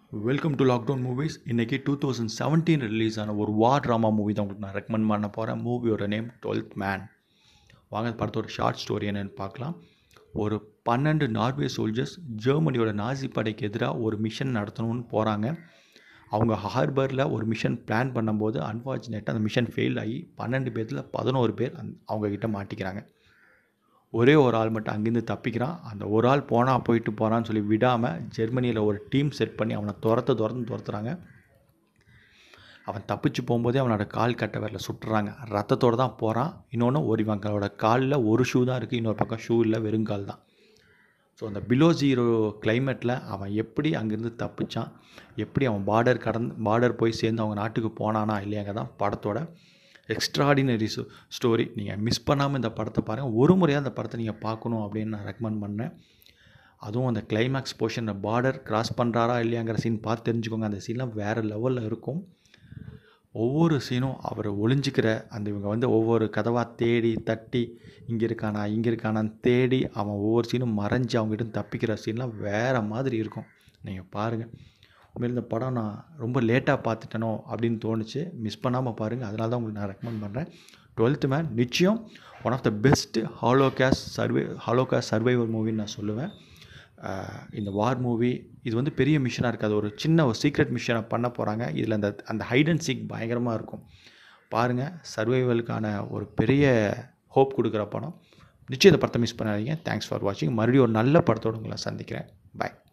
welcome to lockdown movies இன்றைக்கி two thousand seventeen release ஆன ஒரு வார் ட்ராமா மூவி தான் உங்களுக்கு நான் ரெக்கமெண்ட் பண்ண போகிறேன் மூவியோட நேம் டுவெல்த் மேன் வாங்க இந்த படத்தோட ஷார்ட் ஸ்டோரி என்னென்னு பார்க்கலாம் ஒரு பன்னெண்டு நார்வே சோல்ஜர்ஸ் ஜெர்மனியோட நாசி படைக்கு எதிராக ஒரு மிஷன் நடத்தணும்னு போகிறாங்க அவங்க ஹார்பரில் ஒரு மிஷன் பிளான் பண்ணும்போது அன்ஃபார்ச்சுனேட்டாக அந்த மிஷன் ஃபெயில் ஆகி பன்னெண்டு பேர்த்தில் பதினோரு பேர் அந் அவங்கக்கிட்ட மாட்டிக்கிறாங்க ஒரே ஒரு ஆள் மட்டும் அங்கேருந்து தப்பிக்கிறான் அந்த ஒரு ஆள் போனால் போயிட்டு போகிறான்னு சொல்லி விடாமல் ஜெர்மனியில் ஒரு டீம் செட் பண்ணி அவனை துரத்த துரத்து துரத்துறாங்க அவன் தப்பிச்சு போகும்போதே அவனோட கால் கட்ட வரல சுட்டுறாங்க ரத்தத்தோடு தான் போகிறான் இன்னொன்று ஒரு இவங்களோட காலில் ஒரு ஷூ தான் இருக்குது இன்னொரு பக்கம் ஷூ இல்லை வெறுங்கால் தான் ஸோ அந்த பிலோ ஜீரோ கிளைமேட்டில் அவன் எப்படி அங்கேருந்து தப்பிச்சான் எப்படி அவன் பார்டர் கடந்து பார்டர் போய் சேர்ந்து அவங்க நாட்டுக்கு போனானா இல்லையாங்க தான் படத்தோட எக்ஸ்ட்ராடினரி ஸ்டோரி நீங்கள் மிஸ் பண்ணாமல் இந்த படத்தை பாருங்கள் ஒரு முறையாக அந்த படத்தை நீங்கள் பார்க்கணும் அப்படின்னு நான் ரெக்கமெண்ட் பண்ணேன் அதுவும் அந்த கிளைமேக்ஸ் போர்ஷன் பார்டர் கிராஸ் பண்ணுறாரா இல்லையாங்கிற சீன் பார்த்து தெரிஞ்சுக்கோங்க அந்த சீன்லாம் வேறு லெவலில் இருக்கும் ஒவ்வொரு சீனும் அவர் ஒளிஞ்சிக்கிற அந்த இவங்க வந்து ஒவ்வொரு கதவாக தேடி தட்டி இங்கே இருக்கானா இங்கே இருக்கானான்னு தேடி அவன் ஒவ்வொரு சீனும் மறைஞ்சு அவங்ககிட்ட தப்பிக்கிற சீன்லாம் வேறு மாதிரி இருக்கும் நீங்கள் பாருங்கள் உண்மையில் இந்த படம் நான் ரொம்ப லேட்டாக பார்த்துட்டனோ அப்படின்னு தோணுச்சு மிஸ் பண்ணாமல் பாருங்கள் அதனால தான் உங்களுக்கு நான் ரெக்கமெண்ட் பண்ணுறேன் டுவெல்த்து மேன் நிச்சயம் one of the best holocaust survey holocaust survivor மூவின்னு நான் சொல்லுவேன் இந்த வார் மூவி இது வந்து பெரிய மிஷனாக இருக்காது ஒரு சின்ன ஒரு சீக்ரெட் மிஷனை பண்ண போகிறாங்க இதில் அந்த அந்த ஹைட் அண்ட் சீக் பயங்கரமாக இருக்கும் பாருங்கள் சர்வைவலுக்கான ஒரு பெரிய ஹோப் கொடுக்குற படம் நிச்சயம் இந்த படத்தை மிஸ் பண்ணாதீங்க தேங்க்ஸ் ஃபார் வாட்சிங் மறுபடியும் ஒரு நல்ல படத்தோடு உங்களை சந்திக்கிறேன் பாய்